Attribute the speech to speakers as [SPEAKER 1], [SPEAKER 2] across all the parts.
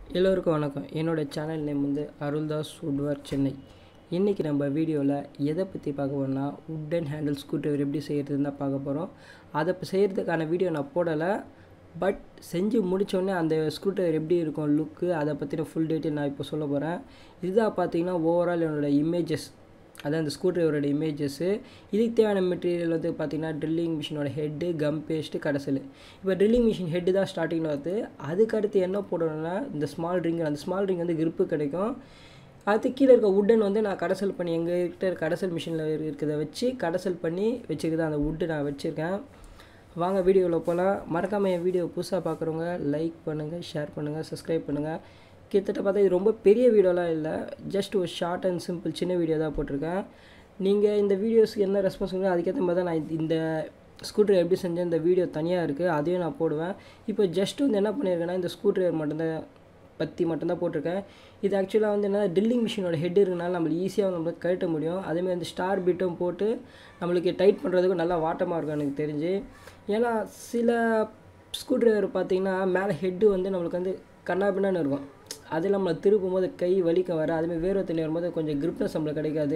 [SPEAKER 1] எல்லோருக்கும் வணக்கம் என்னோட சேனல் நேம் வந்து அருள்தாஸ் வுட்வர் சென்னை இன்றைக்கி நம்ம வீடியோவில் எதை பற்றி பார்க்க போறோம்னா உட்டன் ஹேண்டில் ஸ்க்ரூ டிரைவர் எப்படி செய்கிறதுன்னு தான் பார்க்க போகிறோம் அதை இப்போ செய்கிறதுக்கான வீடியோ நான் போடலை பட் செஞ்சு முடித்தோடனே அந்த ஸ்க்ரூ டிரைவர் எப்படி இருக்கும் லுக்கு அதை பற்றின ஃபுல் டீட்டெயில் நான் இப்போ சொல்ல போகிறேன் இதுதான் பார்த்தீங்கன்னா ஓவரால் என்னோடய இமேஜஸ் அதான் இந்த ஸ்க்ரூ டிரைவரோட இமேஜஸ்ஸு இதுக்கு தேவையான மெட்டீரியல் வந்து பார்த்திங்கன்னா ட்ரில்லிங் மிஷினோட ஹெட்டு கம் பேஸ்ட்டு கடைசல் இப்போ ட்ரில்லிங் மிஷின் ஹெட்டு தான் ஸ்டார்டிங்கில் வருது அதுக்கு அடுத்து என்ன போடணும்னா இந்த ஸ்மால் ரிங் அந்த ஸ்மால் ரிங் வந்து grip கிடைக்கும் அடுத்து கீழே இருக்க உட்டன் வந்து நான் கடைசல் பண்ணி எங்கள் கிட்ட இருக்க கடைசல் மிஷினில் இருக்கிறத வச்சு கடைசல் பண்ணி வச்சுருக்கேன் அந்த உட்டு நான் வச்சுருக்கேன் வாங்க வீடியோவில் போகலாம் மறக்காமல் என் வீடியோ புதுசாக பார்க்குறவங்க லைக் பண்ணுங்கள் ஷேர் பண்ணுங்கள் சப்ஸ்கிரைப் பண்ணுங்கள் கிட்டத்தட்ட பார்த்தா இது ரொம்ப பெரிய வீடியோலாம் இல்லை ஜஸ்ட் ஒரு ஷார்ட் அண்ட் சிம்பிள் சின்ன வீடியோ தான் போட்டிருக்கேன் நீங்கள் இந்த வீடியோஸ்க்கு என்ன ரெஸ்பான்ஸ் பண்ணுங்க அதுக்கேற்ற மாதிரி தான் நான் இந்த- இந்த ஸ்கூட்டர் எப்படி செஞ்சேன் இந்த வீடியோ தனியாக இருக்குது அதையும் நான் போடுவேன் இப்போ ஜஸ்ட் வந்து என்ன பண்ணியிருக்கேன்னா இந்த ஸ்கூட்டர் மட்டும்தான் பற்றி மட்டும்தான் போட்டிருக்கேன் இது ஆக்சுவலாக வந்து என்ன ட்ரில்லிங் மிஷினோட ஹெட் இருக்கனால நம்மளுக்கு ஈஸியாக நம்மளுக்கு கழட்ட முடியும் அதேமாதிரி அந்த ஸ்டார் பிட்டும் போட்டு நம்மளுக்கு டைட் பண்ணுறதுக்கும் நல்லா வாட்டமாக இருக்கும் எனக்கு தெரிஞ்சு ஏன்னா சில ஸ்க்ரூ டிரைவர் பார்த்தீங்கன்னா மேலே ஹெட்டு வந்து நம்மளுக்கு வந்து கண்ணாபின்னான்னு இருக்கும் அது நம்மளை திருப்பும் போது கை வலிக்க வர அதுமாதிரி வேர்வை தண்ணி வரும்போது கொஞ்சம் கிரிப்னஸ் நம்மளுக்கு கிடைக்காது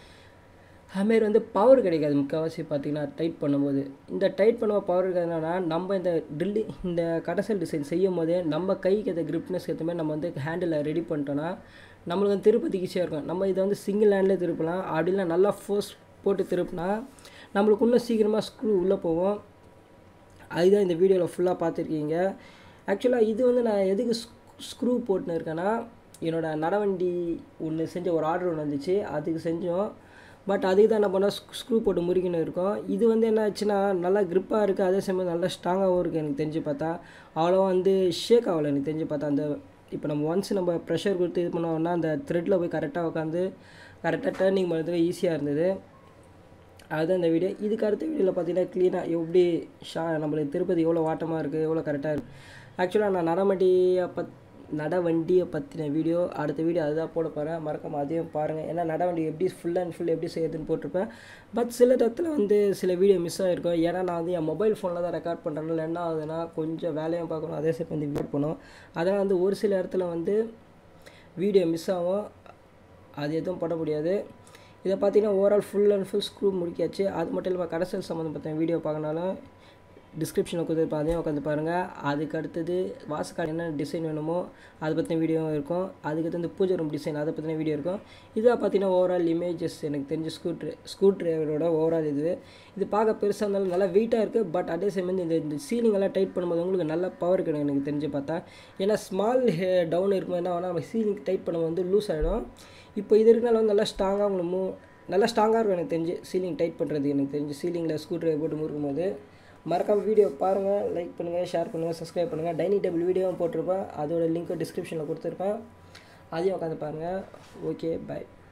[SPEAKER 1] அதுமாரி வந்து பவர் கிடைக்காது முக்கால்வாசி பார்த்தீங்கன்னா டைட் பண்ணும்போது இந்த டைட் பண்ணும்போது பவர் இருக்காதுன்னா நம்ம இந்த ட்ரில்லி இந்த கடைசல் டிசைன் செய்யும் போதே நம்ம கைக்கு ஏற்ற கிரிப்னஸ் ஏற்ற மாதிரி நம்ம வந்து ஹேண்டில் ரெடி பண்ணிட்டோன்னா நம்மளுக்கு வந்து திருப்பதிக்கு ஈஸியாக இருக்கும் நம்ம இதை வந்து சிங்கிள் ஹேண்ட்லேயே திருப்பலாம் அப்படிலாம் நல்லா ஃபோர்ஸ் போட்டு திருப்பினா நம்மளுக்கு இன்னும் சீக்கிரமாக ஸ்க்ரூ உள்ளே போகும் அதுதான் இந்த வீடியோவில் ஃபுல்லாக பார்த்துருக்கீங்க ஆக்சுவலாக இது வந்து நான் எதுக்கு ஸ்க்ரூ போட்டுன்னு இருக்கேன்னா என்னோட நடவண்டி ஒன்று செஞ்ச ஒரு ஆர்டர் ஒன்று வந்துச்சு அதுக்கு செஞ்சோம் பட் அதுக்கு தான் என்ன பண்ணால் ஸ்க்ரூ போட்டு முறிக்கணும் இருக்கும் இது வந்து என்ன ஆச்சுன்னா நல்லா க்ரிப்பாக இருக்குது அதே சமயம் நல்லா ஸ்ட்ராங்காகவும் இருக்குது எனக்கு தெரிஞ்சு பார்த்தா அவ்வளோவா வந்து ஷேக் ஆகலை எனக்கு தெரிஞ்சு பார்த்தா அந்த இப்போ நம்ம ஒன்ஸ் நம்ம ப்ரெஷர் கொடுத்து இது பண்ணோம்னா அந்த த்ரெட்டில் போய் கரெக்டாக உட்காந்து கரெக்டாக டேர்னிங் பண்ணுறதுக்கு ஈஸியாக இருந்தது அதுதான் இந்த வீடியோ இதுக்கு அடுத்த வீடியோவில் பார்த்தீங்கன்னா க்ளீனாக எப்படி ஷா நம்மளுக்கு திருப்பதி எவ்வளோ வாட்டமாக இருக்குது எவ்வளோ கரெக்டாக இருக்குது ஆக்சுவலாக நான் நடவண்டியை பத் நடவண்டியை பற்றின வீடியோ அடுத்த வீடியோ அதுதான் போட போகிறேன் மறக்காம அதையும் பாருங்கள் ஏன்னா நடவண்டி எப்படி ஃபுல் அண்ட் ஃபுல் எப்படி செய்யறதுன்னு போட்டிருப்பேன் பட் சில இடத்துல வந்து சில வீடியோ மிஸ் ஆகிருக்கும் ஏன்னா நான் வந்து என் மொபைல் ஃபோனில் தான் ரெக்கார்ட் பண்ணுறதுனால என்ன ஆகுதுன்னா கொஞ்சம் வேலையும் பார்க்கணும் அதே சமயம் வந்து வீட் பண்ணும் அதனால் வந்து ஒரு சில இடத்துல வந்து வீடியோ மிஸ் ஆகும் அது எதுவும் பண்ண முடியாது இதை பார்த்தீங்கன்னா overall full and full screw முடிக்காச்சு அது மட்டும் இல்லாமல் கடைசல் சம்மந்தப்பட்ட வீடியோ பார்க்கனாலும் டிஸ்கிரிப்ஷனில் கொடுத்துருப்பேன் அதையும் உட்காந்து பாருங்கள் அதுக்கு அடுத்தது வாசக்காடு என்ன டிசைன் வேணுமோ அதை பற்றின வீடியோவும் இருக்கும் அதுக்கு இந்த பூஜை ரூம் டிசைன் அதை பற்றின வீடியோ இருக்கும் இதாக பார்த்தீங்கன்னா ஓவரால் இமேஜஸ் எனக்கு தெரிஞ்ச ஸ்கூட்ரு ஸ்க்ரூ ட்ரைவரோட ஓவரால் இது இது பார்க்க பெருசாக இருந்தாலும் நல்லா வெயிட்டாக இருக்குது பட் அதே சமயம் இந்த இந்த ceiling எல்லாம் டைட் பண்ணும்போது உங்களுக்கு நல்ல பவர் கிடைக்கும் எனக்கு தெரிஞ்சு பார்த்தா ஏன்னா ஸ்மால் டவுன் இருக்கும்போது என்ன ஆகும்னா நம்ம சீலிங் டைட் பண்ணும்போது வந்து லூஸ் ஆகிடும் இப்போ இது இருக்கனால வந்து நல்லா ஸ்ட்ராங்காக உங்களுக்கு மூவ் நல்லா ஸ்ட்ராங்காக இருக்கும் எனக்கு தெரிஞ்சு சீலிங் டைட் பண்ணுறது எனக்கு தெரிஞ்சு சீலிங்கில் ஸ்க்ரூ ட்ரைவர் போட்டு முறுக்கும் போது மறக்காம வீடியோ பாருங்கள் லைக் பண்ணுங்கள் ஷேர் பண்ணுங்கள் சப்ஸ்கிரைப் பண்ணுங்கள் டைனிங் டேபிள் வீடியோவும் போட்டிருப்பேன் அதோட லிங்க்கும் டிஸ்கிரிப்ஷனில் கொடுத்துருப்பேன் அதையும் உட்காந்து பாருங்கள் ஓகே பை